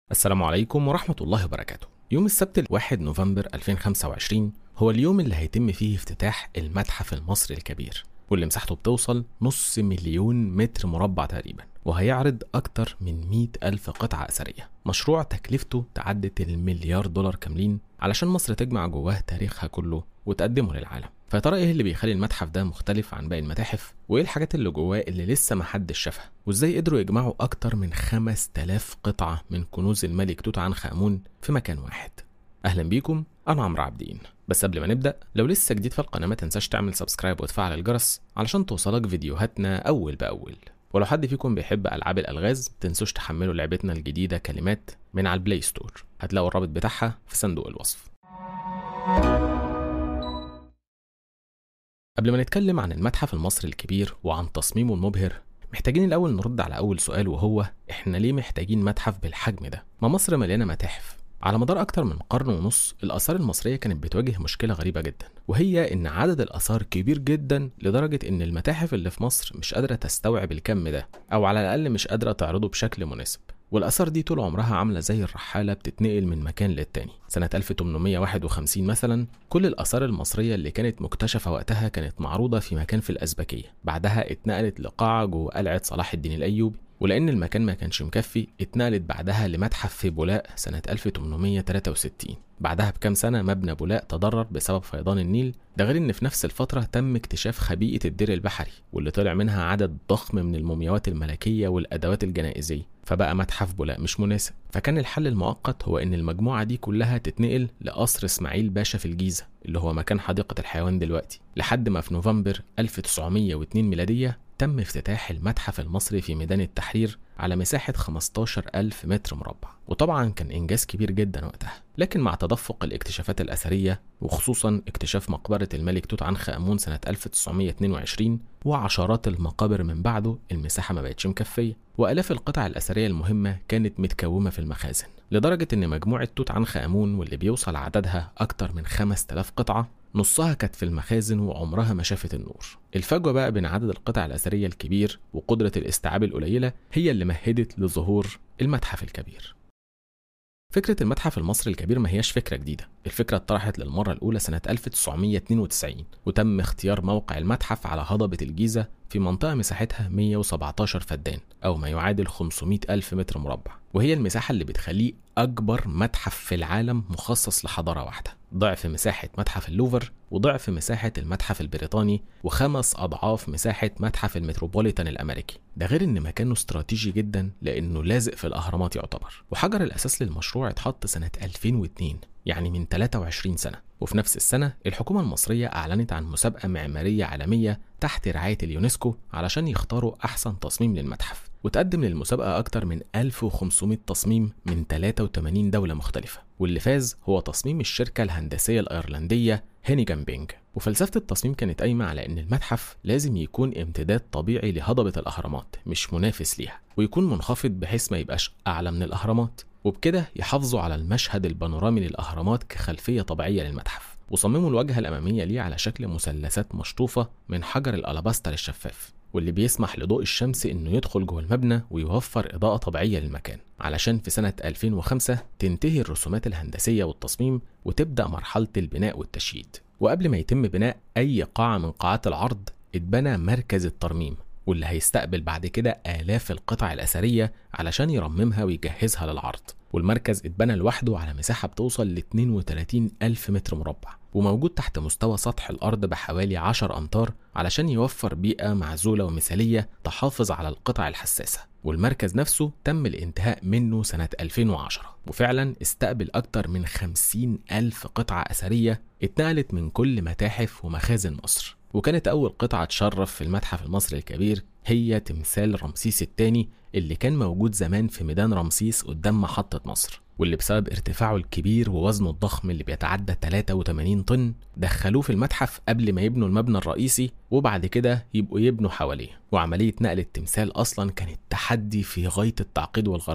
السلام عليكم ورحمة الله وبركاته يوم السبت الواحد نوفمبر 2025 هو اليوم اللي هيتم فيه افتتاح المتحف المصري الكبير واللي مساحته بتوصل نص مليون متر مربع تقريبا وهيعرض أكتر من 100 ألف قطعة أثرية مشروع تكلفته تعدت المليار دولار كاملين علشان مصر تجمع جواه تاريخها كله وتقدمه للعالم فيا ترى ايه اللي بيخلي المتحف ده مختلف عن باقي المتاحف وايه الحاجات اللي جواه اللي لسه محدش شافها وازاي قدروا يجمعوا اكتر من 5000 قطعه من كنوز الملك توت عنخ امون في مكان واحد اهلا بيكم انا عمرو عابدين بس قبل ما نبدا لو لسه جديد في القناه ما تنساش تعمل سبسكرايب وتفعل الجرس علشان توصلك فيديوهاتنا اول باول ولو حد فيكم بيحب العاب الالغاز تنسوش تحملوا لعبتنا الجديده كلمات من على البلاي ستور هتلاقوا الرابط بتاعها في صندوق الوصف قبل ما نتكلم عن المتحف المصري الكبير وعن تصميمه المبهر محتاجين الأول نرد على أول سؤال وهو إحنا ليه محتاجين متحف بالحجم ده؟ ما مصر مليانة متاحف على مدار أكتر من قرن ونص الآثار المصرية كانت بتواجه مشكلة غريبة جدا وهي إن عدد الآثار كبير جدا لدرجة إن المتاحف اللي في مصر مش قادرة تستوعب الكم ده أو على الأقل مش قادرة تعرضه بشكل مناسب والآثار دي طول عمرها عاملة زي الرحالة بتتنقل من مكان للتاني سنة 1851 مثلا كل الآثار المصرية اللي كانت مكتشفة وقتها كانت معروضة في مكان في الأزبكية بعدها اتنقلت لقاعة جوه قلعة صلاح الدين الأيوبي ولأن المكان ما كانش مكفي اتنقلت بعدها لمتحف في بولاق سنة 1863 بعدها بكام سنة مبنى بولاق تضرر بسبب فيضان النيل ده غير ان في نفس الفترة تم اكتشاف خبيئة الدير البحري واللي طلع منها عدد ضخم من المومياوات الملكية والأدوات الجنائزية فبقى متحف بولاق مش مناسب فكان الحل المؤقت هو ان المجموعة دي كلها تتنقل لقصر اسماعيل باشا في الجيزة اللي هو مكان حديقة الحيوان دلوقتي لحد ما في نوفمبر 1902 ميلادية تم افتتاح المتحف المصري في ميدان التحرير على مساحة 15 ألف متر مربع وطبعا كان إنجاز كبير جدا وقتها لكن مع تدفق الاكتشافات الأثرية وخصوصا اكتشاف مقبرة الملك توت عنخ آمون سنة 1922 وعشرات المقابر من بعده المساحة ما بقتش مكفية وآلاف القطع الأثرية المهمة كانت متكومة في المخازن لدرجة إن مجموعة توت عنخ آمون واللي بيوصل عددها أكتر من 5000 قطعة نصها كانت في المخازن وعمرها ما شافت النور الفجوة بقى بين عدد القطع الأثرية الكبير وقدرة الاستيعاب القليلة هي اللي مهدت لظهور المتحف الكبير فكرة المتحف المصري الكبير ما هياش فكرة جديدة الفكرة اتطرحت للمرة الأولى سنة 1992 وتم اختيار موقع المتحف على هضبة الجيزة في منطقة مساحتها 117 فدان أو ما يعادل 500 ألف متر مربع وهي المساحة اللي بتخليه أكبر متحف في العالم مخصص لحضارة واحدة ضعف مساحة متحف اللوفر وضعف مساحة المتحف البريطاني وخمس أضعاف مساحة متحف المتروبوليتان الأمريكي ده غير إن مكانه استراتيجي جدا لأنه لازق في الأهرامات يعتبر وحجر الأساس للمشروع اتحط سنة 2002 يعني من 23 سنة وفي نفس السنة الحكومة المصرية أعلنت عن مسابقة معمارية عالمية تحت رعاية اليونسكو علشان يختاروا أحسن تصميم للمتحف وتقدم للمسابقة أكتر من 1500 تصميم من 83 دولة مختلفة واللي فاز هو تصميم الشركة الهندسية الأيرلندية هينيجان بينج وفلسفة التصميم كانت قايمة على إن المتحف لازم يكون امتداد طبيعي لهضبة الأهرامات مش منافس ليها ويكون منخفض بحيث ما يبقاش أعلى من الأهرامات وبكده يحافظوا على المشهد البانورامي للأهرامات كخلفية طبيعية للمتحف وصمموا الواجهة الأمامية ليه على شكل مثلثات مشطوفة من حجر الألاباستر الشفاف واللي بيسمح لضوء الشمس انه يدخل جوه المبنى ويوفر اضاءة طبيعية للمكان علشان في سنة 2005 تنتهي الرسومات الهندسية والتصميم وتبدأ مرحلة البناء والتشييد وقبل ما يتم بناء أي قاعة من قاعات العرض اتبنى مركز الترميم واللي هيستقبل بعد كده آلاف القطع الأثرية علشان يرممها ويجهزها للعرض والمركز اتبنى لوحده على مساحة بتوصل ل 32 ألف متر مربع وموجود تحت مستوى سطح الأرض بحوالي 10 أمتار علشان يوفر بيئة معزولة ومثالية تحافظ على القطع الحساسة والمركز نفسه تم الانتهاء منه سنة 2010 وفعلا استقبل أكتر من 50 ألف قطعة أثرية اتنقلت من كل متاحف ومخازن مصر وكانت أول قطعة تشرف في المتحف المصري الكبير هي تمثال رمسيس الثاني اللي كان موجود زمان في ميدان رمسيس قدام محطة مصر واللي بسبب ارتفاعه الكبير ووزنه الضخم اللي بيتعدى 83 طن دخلوه في المتحف قبل ما يبنوا المبنى الرئيسي وبعد كده يبقوا يبنوا حواليه وعملية نقل التمثال أصلا كانت تحدي في غاية التعقيد والغرابة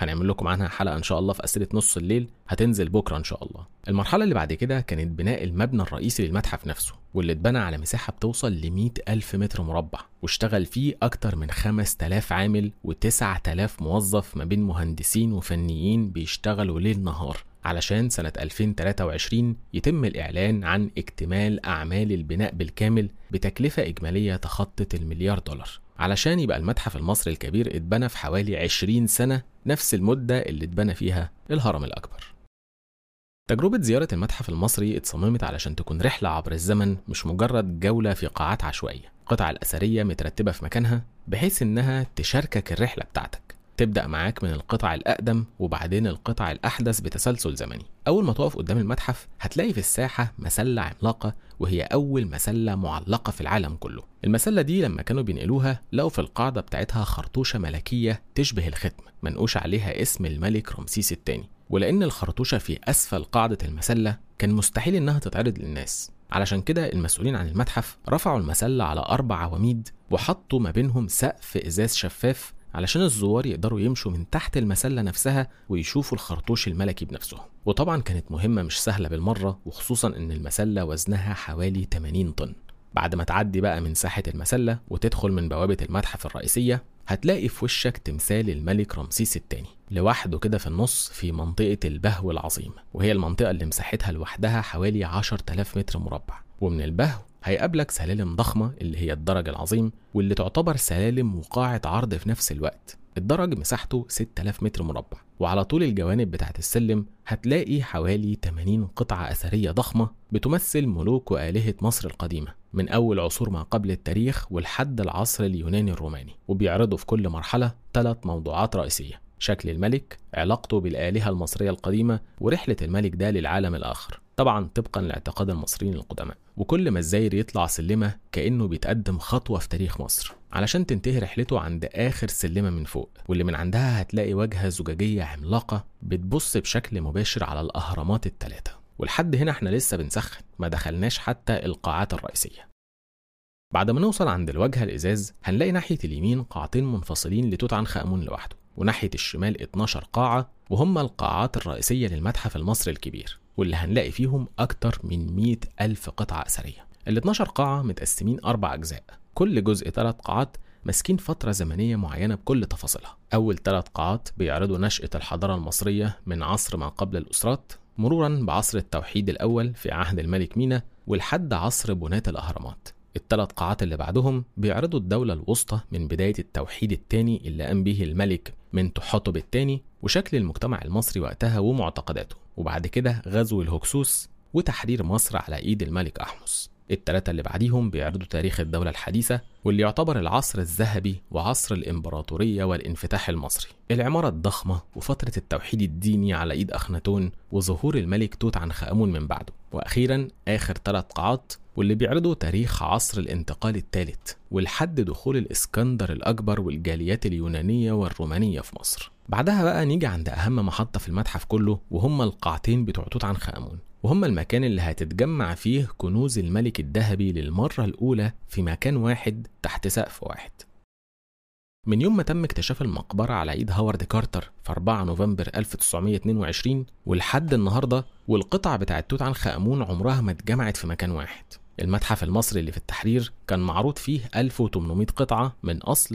هنعمل لكم عنها حلقة إن شاء الله في أسئلة نص الليل هتنزل بكرة إن شاء الله المرحلة اللي بعد كده كانت بناء المبنى الرئيسي للمتحف نفسه واللي اتبنى على مساحة بتوصل ل ألف متر مربع واشتغل فيه أكتر من 5000 عامل و9000 موظف ما بين مهندسين وفنيين بيشتغلوا ليل نهار علشان سنة 2023 يتم الإعلان عن اكتمال أعمال البناء بالكامل بتكلفة إجمالية تخطت المليار دولار علشان يبقى المتحف المصري الكبير اتبنى في حوالي 20 سنة نفس المدة اللي اتبنى فيها الهرم الأكبر تجربة زيارة المتحف المصري اتصممت علشان تكون رحلة عبر الزمن مش مجرد جولة في قاعات عشوائية القطع الأثرية مترتبة في مكانها بحيث إنها تشاركك الرحلة بتاعتك تبدأ معاك من القطع الأقدم وبعدين القطع الأحدث بتسلسل زمني أول ما تقف قدام المتحف هتلاقي في الساحة مسلة عملاقة وهي أول مسلة معلقة في العالم كله المسلة دي لما كانوا بينقلوها لقوا في القاعدة بتاعتها خرطوشة ملكية تشبه الختم منقوش عليها اسم الملك رمسيس الثاني ولأن الخرطوشة في أسفل قاعدة المسلة كان مستحيل إنها تتعرض للناس علشان كده المسؤولين عن المتحف رفعوا المسلة على أربع عواميد وحطوا ما بينهم سقف إزاز شفاف علشان الزوار يقدروا يمشوا من تحت المسلة نفسها ويشوفوا الخرطوش الملكي بنفسهم وطبعا كانت مهمة مش سهلة بالمرة وخصوصا ان المسلة وزنها حوالي 80 طن بعد ما تعدي بقى من ساحة المسلة وتدخل من بوابة المتحف الرئيسية هتلاقي في وشك تمثال الملك رمسيس الثاني لوحده كده في النص في منطقة البهو العظيم وهي المنطقة اللي مساحتها لوحدها حوالي 10000 متر مربع ومن البهو هيقابلك سلالم ضخمة اللي هي الدرج العظيم واللي تعتبر سلالم وقاعة عرض في نفس الوقت الدرج مساحته 6000 متر مربع وعلى طول الجوانب بتاعت السلم هتلاقي حوالي 80 قطعة أثرية ضخمة بتمثل ملوك وآلهة مصر القديمة من أول عصور ما قبل التاريخ ولحد العصر اليوناني الروماني وبيعرضوا في كل مرحلة ثلاث موضوعات رئيسية شكل الملك علاقته بالآلهة المصرية القديمة ورحلة الملك ده للعالم الآخر طبعا طبقا لاعتقاد المصريين القدماء وكل ما الزاير يطلع سلمة كأنه بيتقدم خطوة في تاريخ مصر علشان تنتهي رحلته عند آخر سلمة من فوق واللي من عندها هتلاقي واجهة زجاجية عملاقة بتبص بشكل مباشر على الأهرامات الثلاثة ولحد هنا احنا لسه بنسخن ما دخلناش حتى القاعات الرئيسية بعد ما نوصل عند الواجهة الإزاز هنلاقي ناحية اليمين قاعتين منفصلين لتوت عنخ آمون لوحده وناحية الشمال 12 قاعة وهم القاعات الرئيسية للمتحف المصري الكبير واللي هنلاقي فيهم أكتر من 100 ألف قطعة أثرية ال 12 قاعة متقسمين أربع أجزاء كل جزء ثلاث قاعات ماسكين فترة زمنية معينة بكل تفاصيلها أول ثلاث قاعات بيعرضوا نشأة الحضارة المصرية من عصر ما قبل الأسرات مرورا بعصر التوحيد الأول في عهد الملك مينا ولحد عصر بناة الأهرامات الثلاث قاعات اللي بعدهم بيعرضوا الدولة الوسطى من بداية التوحيد الثاني اللي قام به الملك من تحتب الثاني وشكل المجتمع المصري وقتها ومعتقداته وبعد كده غزو الهكسوس وتحرير مصر على ايد الملك احمس التلاتة اللي بعديهم بيعرضوا تاريخ الدولة الحديثة واللي يعتبر العصر الذهبي وعصر الإمبراطورية والانفتاح المصري العمارة الضخمة وفترة التوحيد الديني على إيد أخناتون وظهور الملك توت عنخ آمون من بعده وأخيرا آخر ثلاث قاعات واللي بيعرضوا تاريخ عصر الانتقال الثالث ولحد دخول الإسكندر الأكبر والجاليات اليونانية والرومانية في مصر بعدها بقى نيجي عند أهم محطة في المتحف كله وهم القاعتين بتوع توت عنخ آمون وهم المكان اللي هتتجمع فيه كنوز الملك الذهبي للمرة الأولى في مكان واحد تحت سقف واحد من يوم ما تم اكتشاف المقبرة على إيد هوارد كارتر في 4 نوفمبر 1922 ولحد النهاردة والقطع بتاعت توت عنخ آمون عمرها ما اتجمعت في مكان واحد المتحف المصري اللي في التحرير كان معروض فيه 1800 قطعة من أصل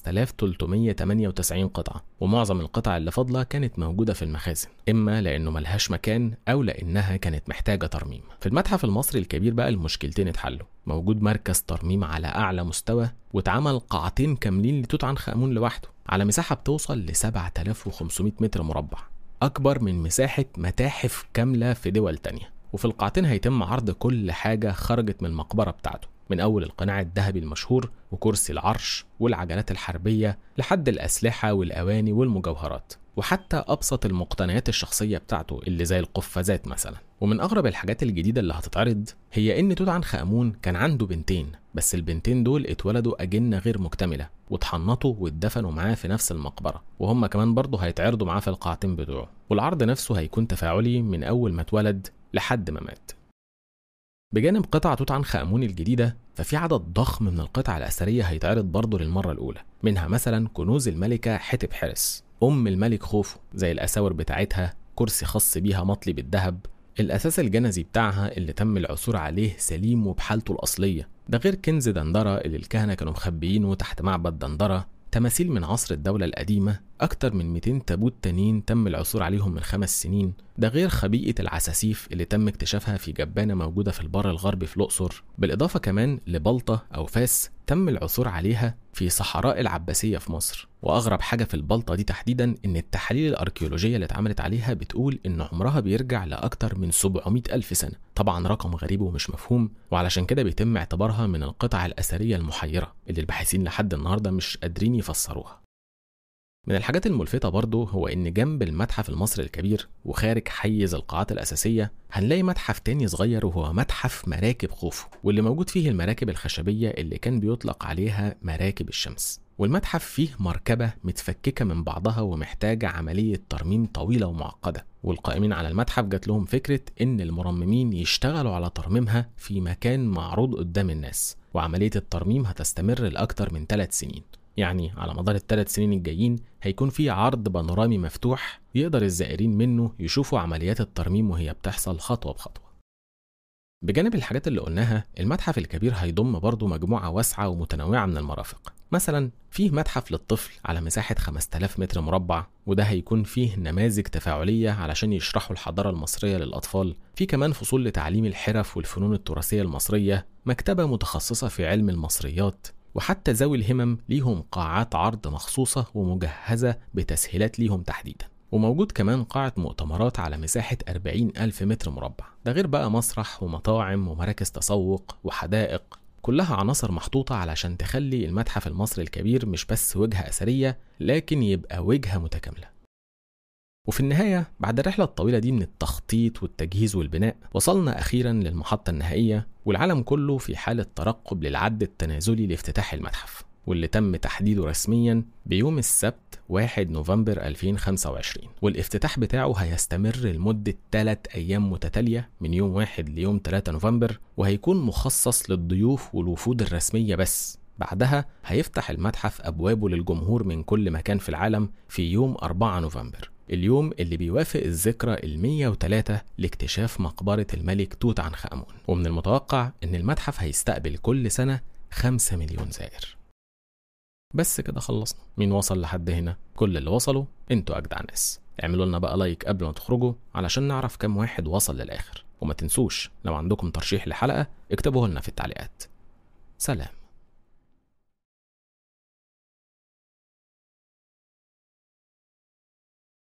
5398 قطعة ومعظم القطع اللي فاضلة كانت موجودة في المخازن إما لأنه ملهاش مكان أو لأنها كانت محتاجة ترميم في المتحف المصري الكبير بقى المشكلتين اتحلوا موجود مركز ترميم على أعلى مستوى واتعمل قاعتين كاملين لتوت عنخ آمون لوحده على مساحة بتوصل ل 7500 متر مربع أكبر من مساحة متاحف كاملة في دول تانية وفي القاعتين هيتم عرض كل حاجة خرجت من المقبرة بتاعته من أول القناع الذهبي المشهور وكرسي العرش والعجلات الحربية لحد الأسلحة والأواني والمجوهرات وحتى أبسط المقتنيات الشخصية بتاعته اللي زي القفازات مثلا ومن أغرب الحاجات الجديدة اللي هتتعرض هي إن توت عنخ آمون كان عنده بنتين بس البنتين دول اتولدوا أجنة غير مكتملة واتحنطوا واتدفنوا معاه في نفس المقبرة وهم كمان برضه هيتعرضوا معاه في القاعتين بتوعه والعرض نفسه هيكون تفاعلي من أول ما اتولد لحد ما مات بجانب قطع توت عنخ آمون الجديدة ففي عدد ضخم من القطع الأثرية هيتعرض برضه للمرة الأولى منها مثلا كنوز الملكة حتب حرس أم الملك خوفو زي الأساور بتاعتها كرسي خاص بيها مطلي بالذهب الأساس الجنزي بتاعها اللي تم العثور عليه سليم وبحالته الأصلية ده غير كنز دندرة اللي الكهنة كانوا مخبيينه تحت معبد دندرة تماثيل من عصر الدولة القديمة أكتر من 200 تابوت تانيين تم العثور عليهم من خمس سنين ده غير خبيئة العساسيف اللي تم اكتشافها في جبانة موجودة في البر الغربي في الأقصر بالإضافة كمان لبلطة أو فاس تم العثور عليها في صحراء العباسية في مصر وأغرب حاجة في البلطة دي تحديدا إن التحاليل الأركيولوجية اللي اتعملت عليها بتقول إن عمرها بيرجع لأكتر من 700 ألف سنة طبعا رقم غريب ومش مفهوم وعلشان كده بيتم اعتبارها من القطع الأثرية المحيرة اللي الباحثين لحد النهاردة مش قادرين يفسروها من الحاجات الملفتة برضه هو إن جنب المتحف المصري الكبير وخارج حيز القاعات الأساسية هنلاقي متحف تاني صغير وهو متحف مراكب خوفو واللي موجود فيه المراكب الخشبية اللي كان بيطلق عليها مراكب الشمس والمتحف فيه مركبة متفككة من بعضها ومحتاجة عملية ترميم طويلة ومعقدة والقائمين على المتحف جات لهم فكرة إن المرممين يشتغلوا على ترميمها في مكان معروض قدام الناس وعملية الترميم هتستمر لأكتر من ثلاث سنين يعني على مدار الثلاث سنين الجايين هيكون في عرض بانورامي مفتوح يقدر الزائرين منه يشوفوا عمليات الترميم وهي بتحصل خطوة بخطوة بجانب الحاجات اللي قلناها المتحف الكبير هيضم برضه مجموعة واسعة ومتنوعة من المرافق مثلا فيه متحف للطفل على مساحة 5000 متر مربع وده هيكون فيه نماذج تفاعلية علشان يشرحوا الحضارة المصرية للأطفال في كمان فصول لتعليم الحرف والفنون التراثية المصرية مكتبة متخصصة في علم المصريات وحتى ذوي الهمم ليهم قاعات عرض مخصوصة ومجهزة بتسهيلات ليهم تحديدا وموجود كمان قاعة مؤتمرات على مساحة 40 ألف متر مربع ده غير بقى مسرح ومطاعم ومراكز تسوق وحدائق كلها عناصر محطوطة علشان تخلي المتحف المصري الكبير مش بس وجهة أثرية لكن يبقى وجهة متكاملة وفي النهاية بعد الرحلة الطويلة دي من التخطيط والتجهيز والبناء وصلنا أخيرا للمحطة النهائية والعالم كله في حالة ترقب للعد التنازلي لافتتاح المتحف واللي تم تحديده رسميا بيوم السبت 1 نوفمبر 2025 والافتتاح بتاعه هيستمر لمدة 3 أيام متتالية من يوم 1 ليوم 3 نوفمبر وهيكون مخصص للضيوف والوفود الرسمية بس بعدها هيفتح المتحف أبوابه للجمهور من كل مكان في العالم في يوم 4 نوفمبر اليوم اللي بيوافق الذكرى ال 103 لاكتشاف مقبرة الملك توت عنخ آمون ومن المتوقع إن المتحف هيستقبل كل سنة 5 مليون زائر بس كده خلصنا مين وصل لحد هنا كل اللي وصلوا انتوا أجدع ناس اعملوا لنا بقى لايك قبل ما تخرجوا علشان نعرف كم واحد وصل للآخر وما تنسوش لو عندكم ترشيح لحلقة اكتبوه لنا في التعليقات سلام